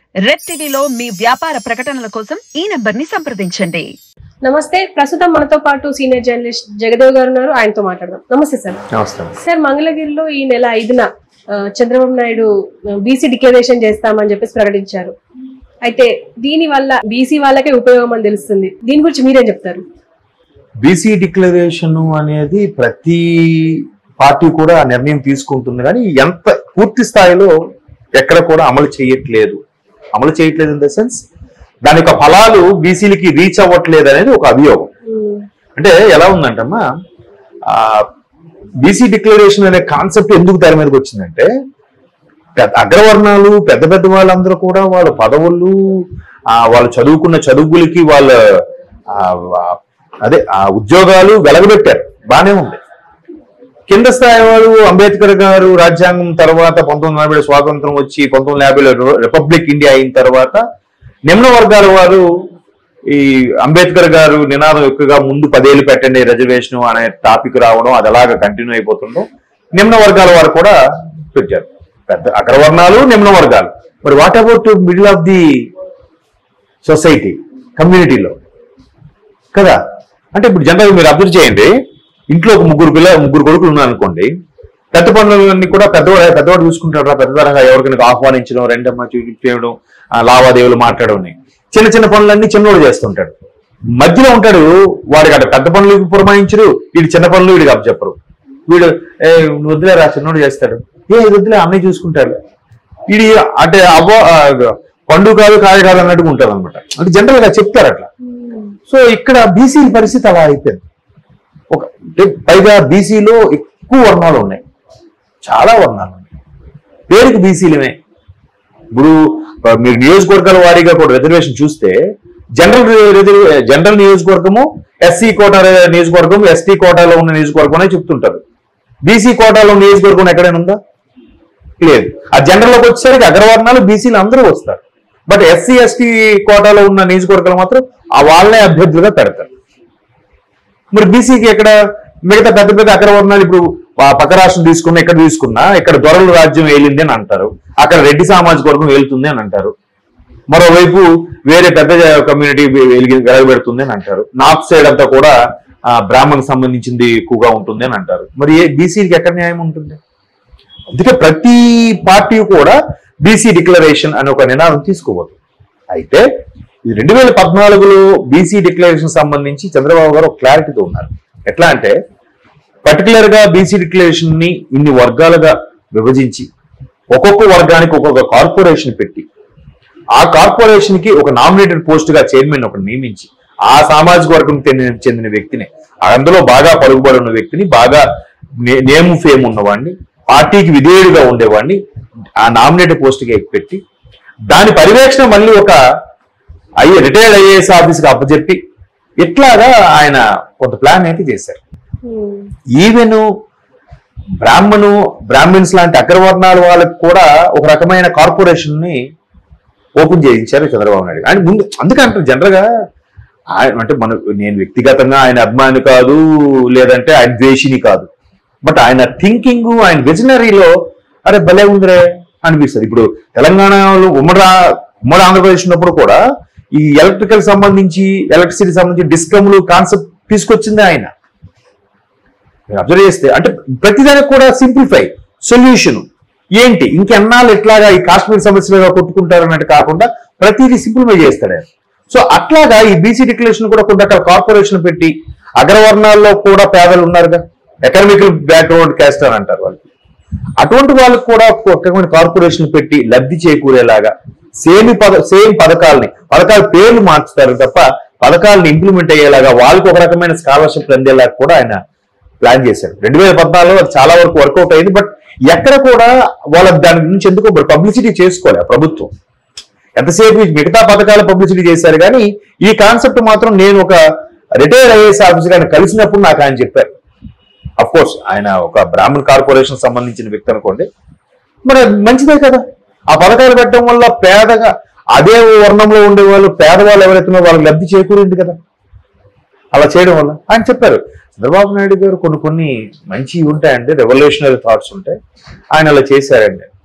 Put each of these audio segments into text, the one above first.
Red టీవీలో మీ వ్యాపార ప్రకటనల కోసం ఈ నంబర్ ని సంప్రదించండి నమస్తే ప్రస్తుతం మనతో పాటు సీనియర్ జర్నలిస్ట్ జగదేవ్ గారు ఉన్నారు ఆయనతో మాట్లాడదాం నమస్తే సార్ నమస్తే సార్ మంగళగిరిలో ఈ నెల ఐదున ఆ, చంద్రబాబు నాయుడు బీసీ డిక్లరేషన్ చేస్తామని చెప్పేసి ప్రకటించారు అయితే దీని వల్ల బీసీ వాళ్ళకే ఉపయోగం అని తెలుస్తుంది దీని గురించి మీరేం చెప్తారు బీసీ డిక్లరేషన్ అనేది ప్రతి పార్టీ కూడా ఆ నిర్ణయం తీసుకుంటుంది కానీ ఎంత పూర్తి స్థాయిలో ఎక్కడ కూడా అమలు చేయట్లేదు అమలు చేయట్లేదు ఇన్ ద సెన్స్ దాని యొక్క ఫలాలు బీసీలకి రీచ్ అవ్వట్లేదు అనేది ఒక అభియోగం ఉమ్, అంటే ఎలా ఉందంటమ్మా బీసీ డిక్లరేషన్ అనే కాన్సెప్ట్ ఎందుకు తెర మీదకి వచ్చిందంటే పెద్ద అగ్రవర్ణాలు పెద్ద పెద్ద వాళ్ళందరూ కూడా వాళ్ళ పదవులు ఆ, వాళ్ళు చదువుకున్న చదువులకి వాళ్ళ ఆ, ఆ, అదే ఆ ఉద్యోగాలు వెలగబెట్టారు బానే ఉంది కింద స్థాయి వారు అంబేద్కర్ గారు రాజ్యాంగం తర్వాత పంతొమ్మిది నలభై స్వాతంత్రం వచ్చి పంతొమ్మిది యాభైలో రిపబ్లిక్ ఇండియా అయిన తర్వాత నిమ్న వర్గాల వారు ఈ అంబేద్కర్ గారు నినాదం ఎక్కువగా ముందు పదేళ్ళు పెట్టండి రిజర్వేషన్ అనే టాపిక్ రావడం అది అలాగా కంటిన్యూ అయిపోతుండడం నిమ్న వర్గాల వారు కూడా పెట్టారు పెద్ద అగ్రవర్ణాలు నిమ్న వర్గాలు మరి what about middle of the society కమ్యూనిటీలో కదా అంటే ఇప్పుడు జనరల్ మీరు అబ్జర్వ్ చేయండి ఇంట్లో ఒక ముగ్గురు పిల్ల ముగ్గురు కొడుకులు ఉన్నారు అనుకోండి పెద్ద పనులన్నీ కూడా పెద్దవాడు పెద్దవాడు చూసుకుంటాడు రా పెద్దతరంగా ఎవరికైనా ఆహ్వానించడం రెండమ్మ చూపి చేయడం ఆ లావాదేవీలు మాట్లాడడం చిన్న చిన్న పనులన్నీ చిన్నోడు చేస్తుంటాడు మధ్యలో ఉంటాడు వాడికి అక్కడ పెద్ద పనులు పురమాయించరు వీడు చిన్న పనులు వీడికి అప్పచెప్పరు వీడు ఏ నువ్వు వద్దులేరా చిన్నోడు చేస్తాడు ఏ ఇది వద్దులే అన్నయ్య చూసుకుంటాడు వీడి అంటే అవ్వ ఆ, పండు కాదు కాయ కాదు అన్నట్టుగా ఉంటారు అనమాట అంటే జనరల్ గా చెప్తారు అట్లా సో ఇక్కడ బీసీ పరిస్థితి అలా అయిపోయింది ఒక అంటే పైగా బీసీలో ఎక్కువ వర్ణాలు ఉన్నాయి చాలా వర్ణాలు ఉన్నాయి పేరుకి బీసీలమే ఇప్పుడు ఆ, మీరు నియోజకవర్గాల వారీగా కూడా రిజర్వేషన్ చూస్తే జనరల్ రిజర్వ్ జనరల్ నియోజకవర్గము ఎస్సీ కోటా నియోజకవర్గం ఎస్టీ కోటాలో ఉన్న నియోజకవర్గం అనే చెప్తుంటారు బీసీ కోటాలో నియోజకవర్గం ఎక్కడైనా ఉందా లేదు ఆ జనరల్ లోకి వచ్చేసరికి అగ్రవర్ణాలు బీసీలు అందరూ వస్తారు బట్ ఎస్సీ ఎస్టీ కోటాలో ఉన్న నియోజకవర్గాలు మాత్రం ఆ వాళ్ళనే అభ్యర్థులుగా పెడతారు మరి బీసీకి ఎక్కడ మిగతా పెద్ద పెద్ద అగ్రవర్ణాలు ఇప్పుడు ఆ పక్క రాష్ట్రం తీసుకున్నా ఎక్కడ తీసుకున్నా ఇక్కడ దొరల రాజ్యం ఏలింది అని అంటారు అక్కడ రెడ్డి సామాజిక వర్గం ఏలుతుంది అని అంటారు మరోవైపు వేరే పెద్ద కమ్యూనిటీ వెలిగి వెలగబెడుతుంది అని అంటారు నార్త్ సైడ్ అంతా కూడా ఆ, బ్రాహ్మణ్ సంబంధించింది ఎక్కువగా ఉంటుంది అని అంటారు మరి ఏ బీసీకి ఎక్కడ న్యాయం ఉంటుంది అందుకే ప్రతి పార్టీ కూడా బీసీ డిక్లరేషన్ అనే ఒక నినాదం తీసుకోబోతుంది అయితే ఇది రెండు వేల పద్నాలుగులో బీసీ డిక్లరేషన్ సంబంధించి చంద్రబాబు గారు ఒక క్లారిటీతో ఉన్నారు ఎట్లా అంటే పర్టికులర్ గా బీసీ డిక్లరేషన్ ని ఇన్ని వర్గాలుగా విభజించి ఒక్కొక్క వర్గానికి ఒక్కొక్క కార్పొరేషన్ పెట్టి ఆ కార్పొరేషన్ కి ఒక నామినేటెడ్ పోస్ట్ గా చైర్మన్ ఒకటి నియమించి ఆ సామాజిక వర్గం చెందిన చెందిన వ్యక్తిని అందులో బాగా పలుకుబడి ఉన్న వ్యక్తిని బాగా నే- నేమ్ ఫేమ్ ఉన్నవాడిని పార్టీకి విధేయుడిగా ఉండేవాడిని ఆ నామినేటెడ్ పోస్ట్ కి పెట్టి దాని పర్యవేక్షణ మళ్ళీ ఒక ఐ రిటైర్డ్ ఐఏఎస్ ఆఫీస్కి అప్పచెప్పి ఇట్లాగా ఆయన కొంత ప్లాన్ అయితే చేశారు ఉమ్, ఈవెన్ బ్రాహ్మణు బ్రాహ్మిన్స్ లాంటి అగ్రవర్ణాల వాళ్ళకి కూడా ఒక రకమైన కార్పొరేషన్ ని ఓపెన్ చేయించారు చంద్రబాబు నాయుడు ఆయన ముందు అందుకంటారు జనరల్ గా ఆయన అంటే మన నేను వ్యక్తిగతంగా ఆయన అభిమాని కాదు లేదంటే ఆయన ద్వేషిని కాదు బట్ ఆయన థింకింగ్ ఆయన విజనరీలో అరే భలే ఉందిరే అనిపిస్తుంది ఇప్పుడు తెలంగాణలో ఉమ్మడి రా- ఉమ్మడి ఆంధ్రప్రదేశ్ ఉన్నప్పుడు కూడా ఈ ఎలక్ట్రికల్ సంబంధించి ఎలక్ట్రిసిటీ సంబంధించి డిస్కమ్లు కాన్సెప్ట్ తీసుకొచ్చింది ఆయన మీరు అబ్జర్వ్ చేస్తే అంటే ప్రతిదానికి కూడా సింప్లిఫై సొల్యూషన్ ఏంటి ఇంకెన్నాళ్ళు ఎట్లాగా ఈ కాశ్మీర్ సమస్యలుగా కొట్టుకుంటారు అన్నట్టు కాకుండా ప్రతిదీ సింప్లిఫై చేస్తాడు ఆయన సో అట్లాగా ఈ బీసీ డిక్లరేషన్ కూడా కొన్ని రకాల కార్పొరేషన్ పెట్టి అగ్రవర్ణాల్లో కూడా పేదలు ఉన్నారుగా ఎకనామికల్ బ్యాక్గ్రౌండ్ క్యాస్ట్ అని అంటారు వాళ్ళు అటువంటి వాళ్ళకి కూడా ఒక రకమైన కార్పొరేషన్ పెట్టి లబ్ధి చేకూరేలాగా సేమ్ పద సేమ్ పథకాలని పథకాల పేర్లు మార్చుతారు తప్ప పథకాలను ఇంప్లిమెంట్ అయ్యేలాగా వాళ్ళకి ఒక రకమైన స్కాలర్షిప్ అందేలాగా కూడా ఆయన ప్లాన్ చేశారు రెండు వేల పద్నాలుగులో అది చాలా వరకు వర్కౌట్ అయింది బట్ ఎక్కడ కూడా వాళ్ళ దాని గురించి ఎందుకు పబ్లిసిటీ చేసుకోలే ఆ ప్రభుత్వం ఎంతసేపు ఈ మిగతా పథకాల పబ్లిసిటీ చేశారు కానీ ఈ కాన్సెప్ట్ మాత్రం నేను ఒక రిటైర్ ఐఏఎస్ ఆఫీసర్ ఆయన కలిసినప్పుడు నాకు ఆయన చెప్పారు అఫ్ కోర్స్ ఆయన ఒక బ్రాహ్మణ్ కార్పొరేషన్ సంబంధించిన వ్యక్తి అనుకోండి మరి అది మంచిదే కదా ఆ పథకాలు పెట్టడం వల్ల పేదగా అదే వర్ణంలో ఉండే వాళ్ళు పేదవాళ్ళు ఎవరైతే ఉన్నారో వాళ్ళకి లబ్ధి చేకూరింది కదా అలా చేయడం వల్ల ఆయన చెప్పారు చంద్రబాబు నాయుడు గారు కొన్ని కొన్ని మంచి ఉంటాయండి రెవల్యూషనరీ థాట్స్ ఉంటాయి ఆయన అలా చేశారండి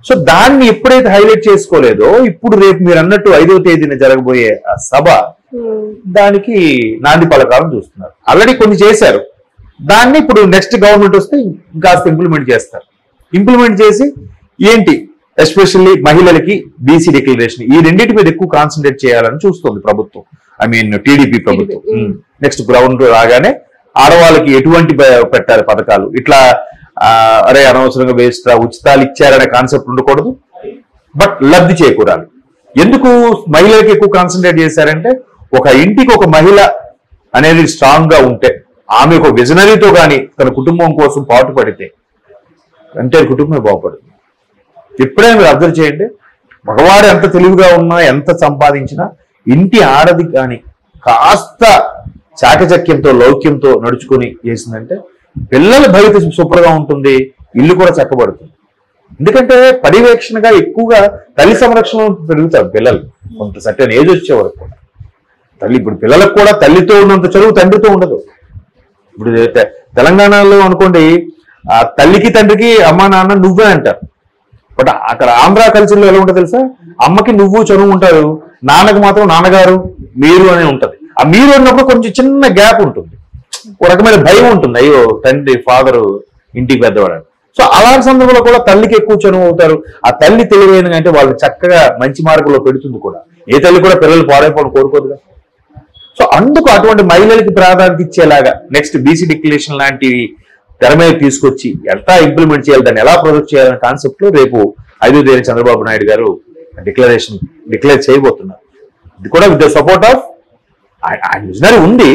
సో దాన్ని ఎప్పుడైతే హైలైట్ చేసుకోలేదో ఇప్పుడు రేపు మీరు అన్నట్టు ఐదో తేదీన జరగబోయే ఆ సభ ఉమ్, దానికి నాంది పలకాలను చూస్తున్నారు ఆల్రెడీ కొన్ని చేశారు దాన్ని ఇప్పుడు నెక్స్ట్ గవర్నమెంట్ వస్తే ఇంకాస్త ఇంప్లిమెంట్ చేస్తారు ఇంప్లిమెంట్ చేసి ఏంటి ఎస్పెషల్లీ మహిళలకి బీసీ డిక్లరేషన్ ఈ రెండింటి మీద ఎక్కువ కాన్సన్ట్రేట్ చేయాలని చూస్తుంది ప్రభుత్వం ఐ మీన్ టీడీపీ ప్రభుత్వం TDP, mm. నెక్స్ట్ గ్రౌండ్ రాగానే ఆడవాళ్ళకి ఎటువంటి ప- పెట్టాలి పథకాలు ఇట్లా ఆ, అరే అనవసరంగా వేస్ట్ ఉచితాలు ఇచ్చారనే కాన్సెప్ట్ ఉండకూడదు బట్ లబ్ధి చేకూరాలి ఎందుకు మహిళలకు ఎక్కువ కాన్సన్ట్రేట్ చేశారంటే ఒక ఇంటికి ఒక మహిళ అనేది స్ట్రాంగ్ గా ఉంటే ఆమె ఒక విజనరీతో గాని తన కుటుంబం కోసం పాటుపడితే అంటే కుటుంబమే బాగుపడుతుంది ఎప్పుడైనా మీరు అబ్జర్వ్ చేయండి మగవాడు ఎంత తెలివిగా ఉన్నా ఎంత సంపాదించినా ఇంటి ఆడది కానీ కాస్త చాకచక్యంతో లౌక్యంతో నడుచుకుని చేసిందంటే పిల్లల భవిత సూపర్గా ఉంటుంది ఇల్లు కూడా చక్కబడుతుంది ఎందుకంటే పర్యవేక్షణగా ఎక్కువగా తల్లి సంరక్షణ పెరుగుతారు పిల్లలు కొంత సర్టెన్ ఏజ్ వచ్చే వరకు కూడా. తల్లి ఇప్పుడు పిల్లలకు కూడా తల్లితో ఉన్నంత చదువు తండ్రితో ఉండదు ఇప్పుడు తె- తెలంగాణలో అనుకోండి ఆ తల్లికి తండ్రికి అమ్మా నాన్న నువ్వే అంటారు బట్ అక్కడ ఆంధ్ర కల్చర్ లో ఎలా ఉంటుంది తెలుసా అమ్మకి నువ్వు చదువు ఉంటారు నాన్నకి మాత్రం నాన్నగారు మీరు అనే ఉంటది ఆ మీరు అన్నప్పుడు కొంచెం చిన్న గ్యాప్ ఉంటుంది ఒక రకమైన భయం ఉంటుంది అయ్యో తండ్రి ఫాదర్ ఇంటికి పెద్దవాడు అని. సో అలాంటి సందర్భంలో కూడా తల్లికి ఎక్కువ చనువు అవుతారు ఆ తల్లి తెలివైన అంటే వాళ్ళు చక్కగా మంచి మార్గంలో పెడుతుంది కూడా ఏ తల్లి కూడా పిల్లలు పాడైపోవడం కోరుకోదుగా సో అందుకు అటువంటి మహిళలకి ప్రాధాన్యత ఇచ్చేలాగా నెక్స్ట్ బీసీ డిక్లరేషన్ లాంటివి తెర మీద తీసుకొచ్చి ఎట్లా ఇంప్లిమెంట్ చేయాలి దాన్ని ఎలా ప్రొజెక్ట్ చేయాలనే కాన్సెప్ట్ లో రేపు ఐదో తేదీ చంద్రబాబు నాయుడు గారు డిక్లరేషన్ డిక్లేర్ చేయబోతున్నారు ఇది కూడా విత్ ద సపోర్ట్ ఆఫ్ ఆయన విజనరీ ఉంది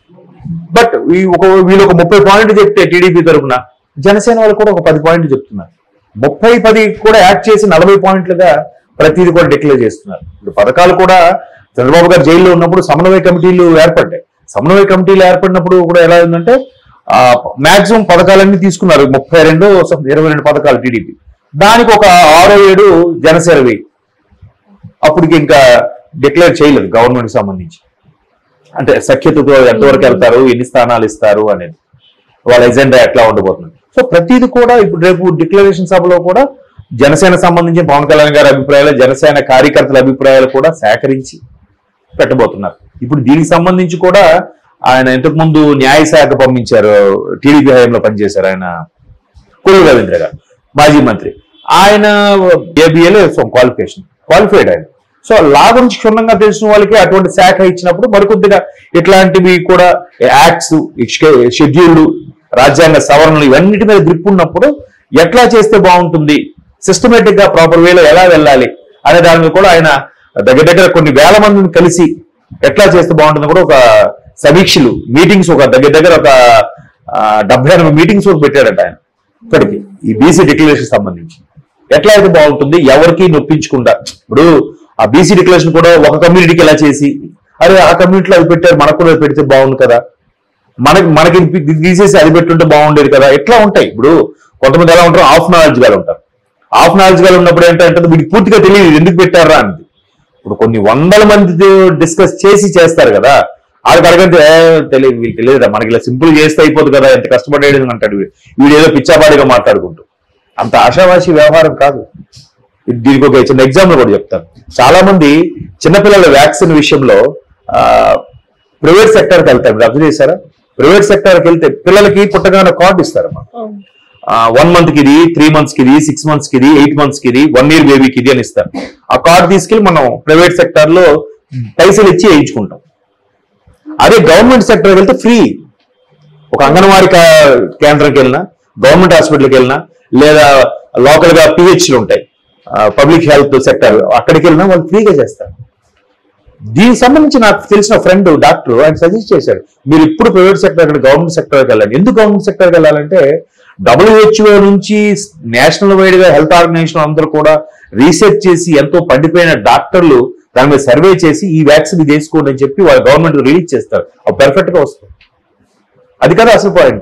బట్ ఈ ఒక వీళ్ళు ఒక ముప్పై పాయింట్లు చెప్తే టీడీపీ తరఫున జనసేన వాళ్ళు కూడా ఒక పది పాయింట్లు చెప్తున్నారు ముప్పై పది కూడా యాడ్ చేసి నలభై పాయింట్లుగా ప్రతిదీ కూడా డిక్లేర్ చేస్తున్నారు ఇప్పుడు పథకాలు కూడా చంద్రబాబు గారు జైల్లో ఉన్నప్పుడు సమన్వయ కమిటీలు ఏర్పడ్డాయి సమన్వయ కమిటీలు ఏర్పడినప్పుడు కూడా ఎలా ఉందంటే మాక్సిమం పథకాలన్నీ తీసుకున్నారు ముప్పై రెండు ఇరవై రెండు పథకాలు టీడీపీ దానికి ఒక ఆరో ఏడు జనసేనవి అప్పటికి ఇంకా డిక్లేర్ చేయలేదు గవర్నమెంట్ సంబంధించి అంటే సఖ్యతతో ఎంతవరకు వెళ్తారు ఎన్ని స్థానాలు ఇస్తారు అనేది వాళ్ళ ఎజెండా ఎట్లా ఉండబోతుంది సో ప్రతిది కూడా ఇప్పుడు రేపు డిక్లరేషన్ సభలో కూడా జనసేన సంబంధించి పవన్ కళ్యాణ్ గారి అభిప్రాయాలు జనసేన కార్యకర్తల అభిప్రాయాలు కూడా సేకరించి పెట్టబోతున్నారు ఇప్పుడు దీనికి సంబంధించి కూడా ఆయన ఇంతకు ముందు న్యాయశాఖ పంపించారు టీడీపీ హయాంలో పనిచేశారు ఆయన కొల్లు రవీంద్ర గారు మాజీ మంత్రి ఆయన ఏబిఏలో క్వాలిఫికేషన్ క్వాలిఫైడ్ ఆయన సో లా గురించి క్షుణ్ణంగా తెలిసిన వాళ్ళకి అటువంటి శాఖ ఇచ్చినప్పుడు మరికొద్దిగా ఇట్లాంటివి కూడా యాక్ట్స్ షెడ్యూల్డ్ రాజ్యాంగ సవరణలు ఇవన్నిటి మీద గ్రిప్ ఉన్నప్పుడు ఎట్లా చేస్తే బాగుంటుంది సిస్టమేటిక్ గా ప్రాపర్ వేలో ఎలా వెళ్ళాలి అనే దాని మీద కూడా ఆయన దగ్గర దగ్గర కొన్ని వేల మందిని కలిసి ఎట్లా చేస్తే బాగుంటుంది కూడా ఒక సమీక్షలు మీటింగ్స్ ఒక దగ్గర దగ్గర ఒక ఆ, డెబ్బై ఎనభై మీటింగ్స్ ఒక పెట్టాడట ఆయన ఇప్పటికి ఈ బీసీ డిక్లరేషన్ సంబంధించి ఎట్లా అయితే బాగుంటుంది ఎవరికి నొప్పించకుండా ఇప్పుడు ఆ బీసీ డిక్లరేషన్ కూడా ఒక కమ్యూనిటీకి ఎలా చేసి అరే ఆ కమ్యూనిటీలో అది పెట్టారు మనకు కూడా అది పెడితే బాగుంది కదా మనకి మనకి ఇది తీసేసి అది పెట్టుంటే బాగుండేది కదా ఎట్లా ఉంటాయి ఇప్పుడు కొంతమంది ఎలా ఉంటారు హాఫ్ నాలెడ్జ్ గారు ఉంటారు హాఫ్ నాలెడ్జ్ గారు ఉన్నప్పుడు ఏంటంటే వీడికి పూర్తిగా తెలియదు ఇది ఎందుకు పెట్టారా అనేది ఇప్పుడు కొన్ని వందల మంది డిస్కస్ చేసి చేస్తారు కదా వాళ్ళకి అడగంటే "ఏ, తెలియదు వీళ్ళు తెలియదు మనకి ఇలా సింపుల్ చేస్తే అయిపోదు కదా ఎంత కష్టపడేది అంటాడు వీడు. వీడు ఏదో పిచ్చాపాడిగా మాట్లాడుకుంటూ అంత ఆశావాసి వ్యవహారం కాదు ఇది- దీనికి ఒక చిన్న ఎగ్జాంపుల్ కూడా చెప్తాను చాలా మంది చిన్నపిల్లల వ్యాక్సిన్ విషయంలో ప్రైవేట్ సెక్టర్కి వెళ్తారు మీరు అబ్జర్వ్ చేశారా ప్రైవేట్ సెక్టర్కి వెళ్తే పిల్లలకి పుట్టగానే కార్డు ఇస్తారమ్మా అవును. వన్ మంత్ కి ఇది త్రీ మంత్స్ కి ఇది సిక్స్ మంత్స్ కి ఇది ఎయిట్ మంత్స్ కి ఇది వన్ ఇయర్ బేబీకి ఇది అని ఇస్తారు ఆ కార్డు తీసుకెళ్లి మనం ప్రైవేట్ సెక్టర్ లో పైసలు ఇచ్చి వేయించుకుంటాం అదే గవర్నమెంట్ సెక్టర్ వెళ్తే ఫ్రీ ఒక అంగన్వాడీ కా- కేంద్రంకి వెళ్ళినా గవర్నమెంట్ హాస్పిటల్కి వెళ్ళినా లేదా లోకల్ గా పిహెచ్లు ఉంటాయి పబ్లిక్ హెల్త్ సెక్టర్ అక్కడికి వెళ్ళినా వాళ్ళు ఫ్రీగా చేస్తారు దీనికి సంబంధించి నాకు తెలిసిన ఫ్రెండ్ డాక్టర్ ఆయన సజెస్ట్ చేశాడు మీరు ఇప్పుడు ప్రైవేట్ సెక్టర్ అక్కడ గవర్నమెంట్ సెక్టర్కి వెళ్ళండి ఎందుకు గవర్నమెంట్ సెక్టర్కి వెళ్ళాలంటే డబ్ల్యూహెచ్ఓ నుంచి నేషనల్ వైడ్ గా హెల్త్ ఆర్గనైజేషన్ అందరూ కూడా రీసెర్చ్ చేసి ఎంతో పండిపోయిన డాక్టర్లు దాని మీద సర్వే చేసి ఈ వ్యాక్సిన్ ఇది వేసుకోండి అని చెప్పి వాళ్ళ గవర్నమెంట్ రిలీజ్ చేస్తారు అవి పెర్ఫెక్ట్ గా వస్తుంది అది కదా అసలు పాయింట్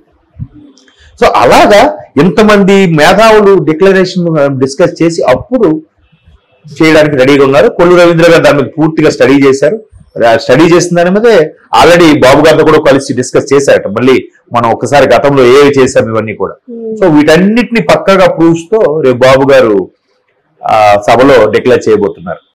సో అలాగా ఎంతమంది మేధావులు డిక్లరేషన్ డిస్కస్ చేసి అప్పుడు చేయడానికి రెడీగా ఉన్నారు కొల్లు రవీంద్ర గారు దాని మీద పూర్తిగా స్టడీ చేశారు స్టడీ చేసిన దాని మీదే ఆల్రెడీ బాబు గారితో కూడా కలిసి డిస్కస్ చేశారట మళ్ళీ మనం ఒకసారి గతంలో ఏవి చేశాం ఇవన్నీ కూడా సో వీటన్నిటిని పక్కగా ప్రూఫ్స్ తో రేపు బాబు గారు ఆ, సభలో డిక్లేర్ చేయబోతున్నారు